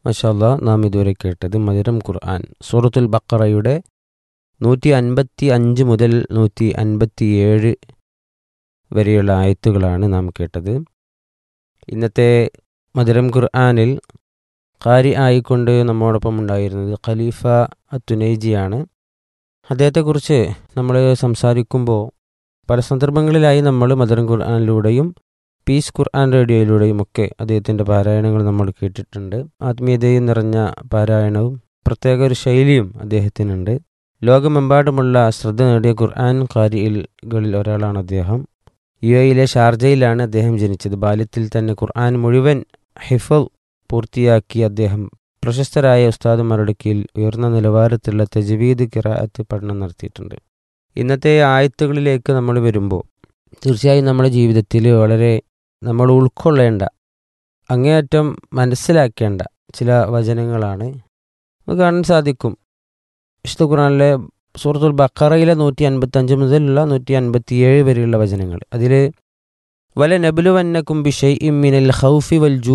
മഷാല്ല നാം ഇതുവരെ കേട്ടത് മധുരം ഖുർആൻ സൂറത്തുൽ ബക്കറയുടെ നൂറ്റി അൻപത്തി അഞ്ച് മുതൽ നൂറ്റി അൻപത്തിയേഴ് വരെയുള്ള ആയത്തുകളാണ് നാം കേട്ടത് ഇന്നത്തെ മധുരം ഖുർആനിൽ കാരി ആയിക്കൊണ്ട് നമ്മോടൊപ്പം ഉണ്ടായിരുന്നത് ഖലീഫ അത്തുനൈജിയാണ് അദ്ദേഹത്തെക്കുറിച്ച് നമ്മൾ സംസാരിക്കുമ്പോൾ പല സന്ദർഭങ്ങളിലായി നമ്മൾ മധുരം ഖുർആനിലൂടെയും പീസ് ഖുർആൻ റേഡിയോയിലൂടെയും ഒക്കെ അദ്ദേഹത്തിൻ്റെ പാരായണങ്ങൾ നമ്മൾ കേട്ടിട്ടുണ്ട് ആത്മീയതയും നിറഞ്ഞ പാരായണവും പ്രത്യേക ഒരു ശൈലിയും അദ്ദേഹത്തിനുണ്ട് ലോകമെമ്പാടുമുള്ള ശ്രദ്ധ നേടിയ ഖുർആൻ കാരികളിൽ ഒരാളാണ് അദ്ദേഹം യു എയിലെ ഷാർജയിലാണ് അദ്ദേഹം ജനിച്ചത് ബാല്യത്തിൽ തന്നെ ഖുർആൻ മുഴുവൻ ഹിഫവ് പൂർത്തിയാക്കി അദ്ദേഹം പ്രശസ്തരായ ഉസ്താദുമാരുടെ കീഴിൽ ഉയർന്ന നിലവാരത്തിലുള്ള തജ്വീദ് കിറാഅത്ത് പഠനം നടത്തിയിട്ടുണ്ട് ഇന്നത്തെ ആയത്തുകളിലേക്ക് നമ്മൾ വരുമ്പോൾ തീർച്ചയായും നമ്മുടെ ജീവിതത്തിൽ വളരെ നമ്മൾ ഉൾക്കൊള്ളേണ്ട അങ്ങേയറ്റം മനസ്സിലാക്കേണ്ട ചില വചനങ്ങളാണ് നമുക്ക് കാണാൻ സാധിക്കും വിശുദ്ധ ഖുറാനിലെ സൂറത്തുൽ ബക്കറയിലെ നൂറ്റി അൻപത്തഞ്ച് മുതലുള്ള നൂറ്റി അൻപത്തിയേഴ് വരെയുള്ള വചനങ്ങൾ അതിൽ വല നബുലുവന്നക്കും ബിഷൈ ഇമ്മിനൽ ഹൗഫി വൽ ജൂ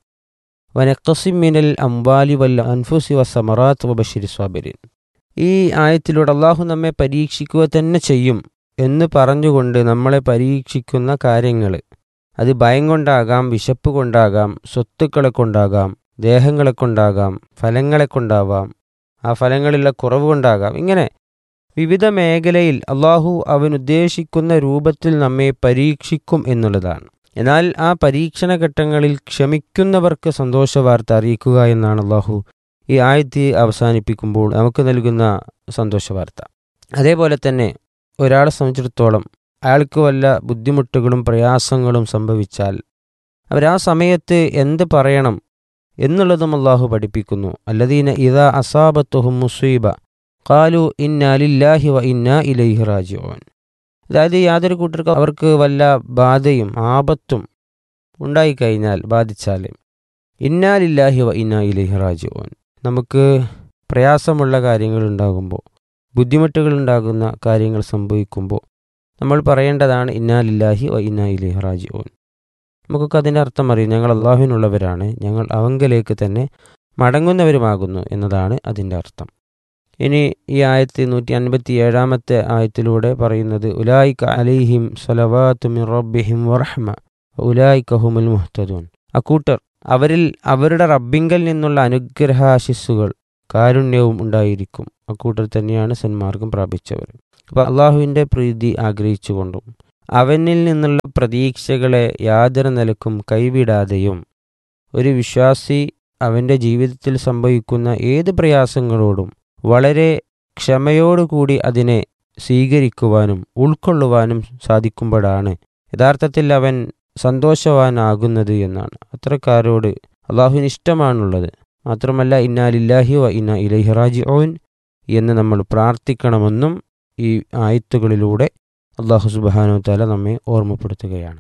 വനക്കസിമിനൽ അംവാലി വൽ അൻഫുസി വസമറാത്ത് വബഷിരി സ്വാബിരിൻ ഈ ആയത്തിലൂടെ അള്ളാഹു നമ്മെ പരീക്ഷിക്കുക തന്നെ ചെയ്യും എന്ന് പറഞ്ഞുകൊണ്ട് നമ്മളെ പരീക്ഷിക്കുന്ന കാര്യങ്ങൾ അത് ഭയം കൊണ്ടാകാം വിശപ്പ് കൊണ്ടാകാം സ്വത്തുക്കളെ കൊണ്ടാകാം ദേഹങ്ങളെ കൊണ്ടാകാം ഫലങ്ങളെ കൊണ്ടാവാം ആ ഫലങ്ങളിലുള്ള കുറവ് കൊണ്ടാകാം ഇങ്ങനെ വിവിധ മേഖലയിൽ അള്ളാഹു അവൻ ഉദ്ദേശിക്കുന്ന രൂപത്തിൽ നമ്മെ പരീക്ഷിക്കും എന്നുള്ളതാണ് എന്നാൽ ആ പരീക്ഷണ ഘട്ടങ്ങളിൽ ക്ഷമിക്കുന്നവർക്ക് സന്തോഷ വാർത്ത അറിയിക്കുക എന്നാണ് അള്ളാഹു ഈ ആയത്തി അവസാനിപ്പിക്കുമ്പോൾ നമുക്ക് നൽകുന്ന സന്തോഷ വാർത്ത അതേപോലെ തന്നെ ഒരാളെ സംബന്ധിച്ചിടത്തോളം അയാൾക്ക് വല്ല ബുദ്ധിമുട്ടുകളും പ്രയാസങ്ങളും സംഭവിച്ചാൽ അവരാ സമയത്ത് എന്ത് പറയണം എന്നുള്ളതും അള്ളാഹു പഠിപ്പിക്കുന്നു അല്ലദീന ഇതാ അസാബത്തുഹും മുസീബ കാലു ഇന്നാലില്ലാഹി വ ഇന്ന ഇലൈഹി റാജിഓൻ അതായത് യാതൊരു കൂട്ടർക്കും അവർക്ക് വല്ല ബാധയും ആപത്തും ഉണ്ടായിക്കഴിഞ്ഞാൽ ബാധിച്ചാൽ ഇന്നാലില്ലാഹി വ ഇന്ന ഇലൈഹി റാജിഓൻ നമുക്ക് പ്രയാസമുള്ള കാര്യങ്ങൾ ഉണ്ടാകുമ്പോൾ ബുദ്ധിമുട്ടുകൾ ഉണ്ടാകുന്ന കാര്യങ്ങൾ സംഭവിക്കുമ്പോൾ നമ്മൾ പറയേണ്ടതാണ് ഇന്നാലില്ലാഹി വ ഇന്ന ഇലൈഹി റാജിഓൻ നമുക്കൊക്കെ അതിൻ്റെ അർത്ഥം അറിയും ഞങ്ങൾ അള്ളാഹുവിനുള്ളവരാണ് ഞങ്ങൾ അവങ്കലേക്ക് തന്നെ മടങ്ങുന്നവരുമാകുന്നു എന്നതാണ് അതിൻ്റെ അർത്ഥം ഇനി ഈ ആയത്തി നൂറ്റി അൻപത്തി ഏഴാമത്തെ ആയത്തിലൂടെ പറയുന്നത് ഉലായിക്ക അലിഹിം സലവാത്തുമിൻ റബ്ബിഹിം വറഹ്മ ഉലായിക്കഹുമുൽ മുഹ്തദൂൻ അക്കൂട്ടർ അവരിൽ അവരുടെ റബ്ബിങ്കൽ നിന്നുള്ള അനുഗ്രഹാശിസ്സുകൾ കാരുണ്യവും ഉണ്ടായിരിക്കും അക്കൂട്ടർ തന്നെയാണ് സന്മാർഗം പ്രാപിച്ചവർ അപ്പോൾ അള്ളാഹുവിൻ്റെ പ്രീതി ആഗ്രഹിച്ചുകൊണ്ടും അവനിൽ നിന്നുള്ള പ്രതീക്ഷകളെ യാതൊരു നിലക്കും കൈവിടാതെയും ഒരു വിശ്വാസി അവൻ്റെ ജീവിതത്തിൽ സംഭവിക്കുന്ന ഏത് പ്രയാസങ്ങളോടും വളരെ ക്ഷമയോടുകൂടി അതിനെ സ്വീകരിക്കുവാനും ഉൾക്കൊള്ളുവാനും സാധിക്കുമ്പോഴാണ് യഥാർത്ഥത്തിൽ അവൻ സന്തോഷവാനാകുന്നത് എന്നാണ് അത്രക്കാരോട് അള്ളാഹുവിന് ഇഷ്ടമാണുള്ളത് മാത്രമല്ല ഇന്നാലില്ലാഹി വ ഇന്ന ഇലൈഹി റാജിഊൻ എന്ന് നമ്മൾ പ്രാർത്ഥിക്കണമെന്നും ഈ ആയത്തുകളിലൂടെ അള്ളാഹു സുബാനു താല നമ്മെ ഓർമ്മപ്പെടുത്തുകയാണ്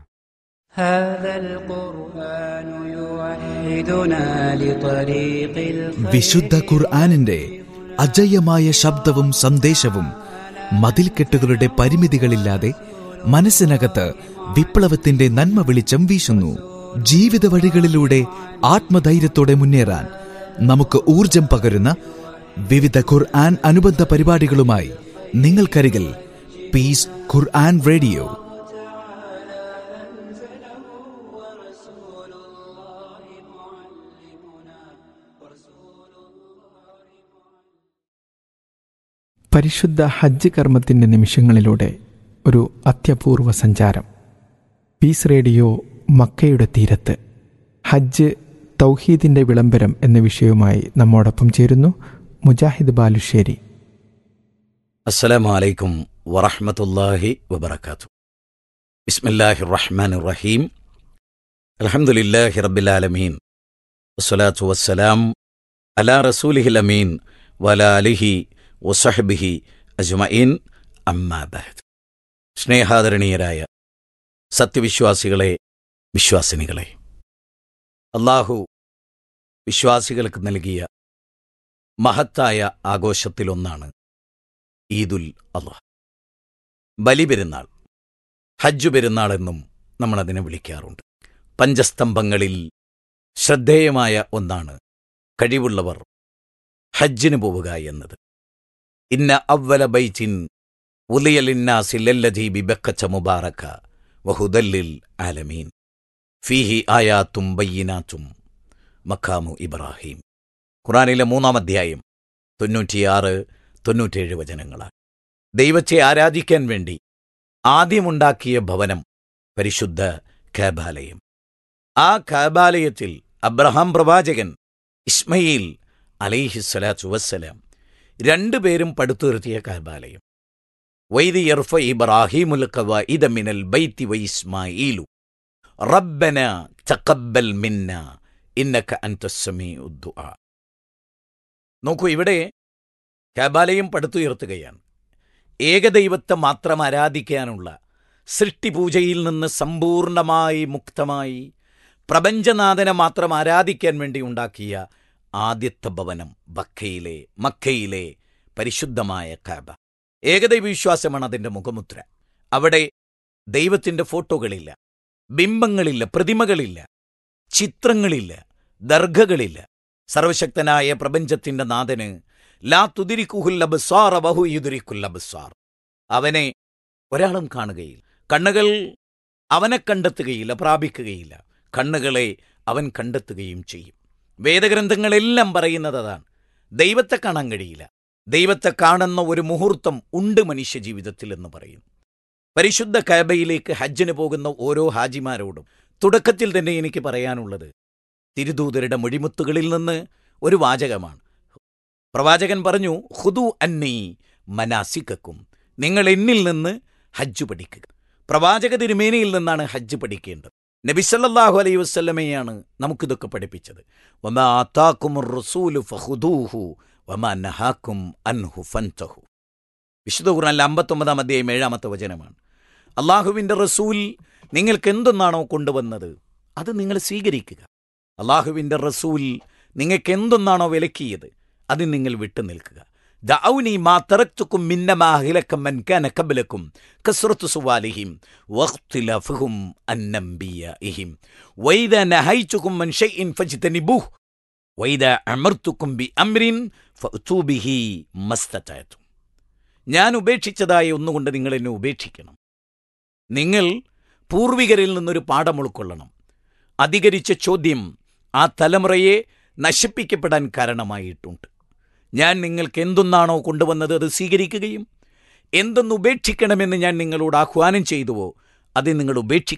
هذا القرآن يوحدنا لطريق വിശുദ്ധ ഖുർആാനിന്റെ അജയ്യമായ ശബ്ദവും സന്ദേശവും മതിൽക്കെട്ടുകളുടെ പരിമിതികളില്ലാതെ മനസ്സിനകത്ത് വിപ്ലവത്തിന്റെ നന്മ വെളിച്ചം വീശുന്നു ജീവിത വഴികളിലൂടെ ആത്മധൈര്യത്തോടെ മുന്നേറാൻ നമുക്ക് ഊർജം പകരുന്ന വിവിധ ഖുർആൻ അനുബന്ധ പരിപാടികളുമായി നിങ്ങൾക്കരികിൽ പീസ് ഖുർആൻ റേഡിയോ പരിശുദ്ധ ഹജ്ജ് കർമ്മത്തിൻ്റെ നിമിഷങ്ങളിലൂടെ ഒരു അത്യപൂർവ സഞ്ചാരം പീസ് റേഡിയോ മക്കയുടെ തീരത്ത് ഹജ്ജ് തൗഹീദിൻ്റെ വിളംബരം എന്ന വിഷയവുമായി നമ്മോടൊപ്പം ചേരുന്നു മുജാഹിദ് ബാലുശ്ശേരി അസ്സലാമു അലൈക്കും വറഹ്മത്തുള്ളാഹി വബറകാതുഹു ബിസ്മില്ലാഹിർ റഹ്മാനിർ റഹീം അൽഹംദുലില്ലാഹി റബ്ബിൽ ആലമീൻ വസ്സലാത്തു വസ്സലാം അലാ റസൂലിഹിൽ അമീൻ വലാ അലിഹി വസഹ്ബിഹി അജ്മഈൻ അമ്മാ ബഅദ് സ്നേഹാദരണീയരായ സത്യവിശ്വാസികളെ വിശ്വാസിനികളെ അള്ളാഹു വിശ്വാസികൾക്ക് നൽകിയ മഹത്തായ ആഘോഷത്തിലൊന്നാണ് ഈദുൽ അള്ളാഹ് ബലിപെരുന്നാൾ ഹജ്ജു പെരുന്നാൾ എന്നും നമ്മൾ അതിനെ വിളിക്കാറുണ്ട് പഞ്ചസ്തംഭങ്ങളിൽ ശ്രദ്ധേയമായ ഒന്നാണ് കഴിവുള്ളവർ ഹജ്ജിന് പോവുക എന്നത് ഇന്ന അവല ബൈറ്റിൻ ഉലിയലിന്നാസില്ലല്ലധി ബിബക്കച്ച മുബാറക്ക വഹുദല്ലിൽ ആലമീൻ ഫീഹി ആയാത്തും ബയ്യിനാത്തും മക്കാമു ഇബ്രാഹിം ഖുറാനിലെ മൂന്നാം അധ്യായം തൊണ്ണൂറ്റിയാറ് തൊണ്ണൂറ്റേഴ് വചനങ്ങളാണ് ദൈവത്തെ ആരാധിക്കാൻ വേണ്ടി ആദ്യമുണ്ടാക്കിയ ഭവനം പരിശുദ്ധ കാബാലയം ആ കാബാലയത്തിൽ അബ്രഹാം പ്രവാചകൻ ഇസ്മയിൽ അലൈഹിസ്സലാത്തു വസ്സലാം രണ്ടുപേരും പടുത്തുയർത്തിയ കാബാലയം വൈദി യർഫ ഇബ്രാഹിമുൽ ഖവാഇദ മിനൽ ബൈത്തി വ ഇസ്മായിലു റബ്ബന തഖബ്ബൽ മിന്ന ഇന്നക അൻതസ് സമീഉദ് ദുആ നോക്കൂ ഇവിടെ കാബാലയം പടുത്തുയർത്തുകയാണ് ഏകദൈവത്തെ മാത്രം ആരാധിക്കാനുള്ള സൃഷ്ടിപൂജയിൽ നിന്ന് സമ്പൂർണമായി മുക്തമായി പ്രപഞ്ചനാഥനെ മാത്രം ആരാധിക്കാൻ വേണ്ടി ഉണ്ടാക്കിയ ആദ്യത്തെ ഭവനം ബക്കയിലെ മക്കയിലെ പരിശുദ്ധമായ കാബ ഏകദൈവ വിശ്വാസമാണ് അതിൻ്റെ മുഖമുദ്ര അവിടെ ദൈവത്തിൻ്റെ ഫോട്ടോകളില്ല ബിംബങ്ങളില്ല പ്രതിമകളില്ല ചിത്രങ്ങളില്ല ദർഘകളില്ല സർവശക്തനായ പ്രപഞ്ചത്തിന്റെ നാഥന് ലാ തുതിരിക്കുഹുൽ അബ്സാറ വഹു യുതിരിക്കുൽ അബ്സാർ അവനെ ഒരാളും കാണുകയില്ല കണ്ണുകൾ അവനെ കണ്ടെത്തുകയില്ല പ്രാപിക്കുകയില്ല കണ്ണുകളെ അവൻ കണ്ടെത്തുകയും ചെയ്യും വേദഗ്രന്ഥങ്ങളെല്ലാം പറയുന്നത് അതാണ് ദൈവത്തെ കാണാൻ കഴിയില്ല ദൈവത്തെ കാണുന്ന ഒരു മുഹൂർത്തം ഉണ്ട് മനുഷ്യ ജീവിതത്തിൽ എന്ന് പറയും പരിശുദ്ധ കഅബയിലേക്ക് ഹജ്ജിന് പോകുന്ന ഓരോ ഹാജിമാരോടും തുടക്കത്തിൽ തന്നെ എനിക്ക് പറയാനുള്ളത് തിരുദൂതരുടെ മൊഴിമുത്തുകളിൽ നിന്ന് ഒരു വാചകമാണ് പ്രവാചകൻ പറഞ്ഞു ഹുദു അന്നീ മനാസിക്കും നിങ്ങൾ എന്നിൽ നിന്ന് ഹജ്ജ് പഠിക്കുക പ്രവാചക തിരുമേനയിൽ നിന്നാണ് ഹജ്ജ് പഠിക്കേണ്ടത് നബിസല്ലാഹു അലൈഹി വസ്ല്ലമയാണ് നമുക്കിതൊക്കെ പഠിപ്പിച്ചത് വമാ ആതാക്കുമുർ റസൂലു ഫഖുദൂഹു വമാ നഹാക്കും അൻഹു ഫൻതഹു വിശുദ്ധ ഖുർആനിലെ അമ്പത്തൊമ്പതാം അധ്യായം ഏഴാമത്തെ വചനമാണ് അള്ളാഹുവിൻ്റെ റസൂൽ നിങ്ങൾക്ക് എന്തൊന്നാണോ കൊണ്ടുവന്നത് അത് നിങ്ങൾ സ്വീകരിക്കുക അള്ളാഹുവിൻ്റെ റസൂൽ നിങ്ങൾക്ക് എന്തൊന്നാണോ വിലക്കിയത് അത് നിങ്ങൾ വിട്ടു നിൽക്കുക ദൗനി മാ തറക്തുക്കും മിന്നമാഹിലക്കം മൻകാന കബലക്കും കസ്രത്തു സുവാലിഹിം വഖ്തിലഫുഹും അന്നംബിയഇഹിം വൈദ നഹൈതുക്കും മൻ ഷൈഇൻ ഫജ്തനിബുഹ് വൈദ അമർത്തുക്കും ബി അംരിൻ ഫഅ്തു ബിഹി മസ്തതഅതും ഞാൻ ഉപേക്ഷിച്ചതായ ഒന്നുകൊണ്ട് നിങ്ങൾ എന്നെ ഉപേക്ഷിക്കണം നിങ്ങൾ പൂർവികരിൽ നിന്നൊരു പാഠം ഉൾക്കൊള്ളണം അധികരിച്ച ചോദ്യം ആ തലമുറയെ നശിപ്പിക്കപ്പെടാൻ കാരണമായിട്ടുണ്ട് ഞാൻ നിങ്ങൾക്ക് എന്തൊന്നാണോ കൊണ്ടുവന്നത് അത് സ്വീകരിക്കുകയും എന്തൊന്ന് ഉപേക്ഷിക്കണമെന്ന് ഞാൻ നിങ്ങളോട് ആഹ്വാനം ചെയ്തുവോ അത് നിങ്ങൾ ഉപേക്ഷിക്കുകയും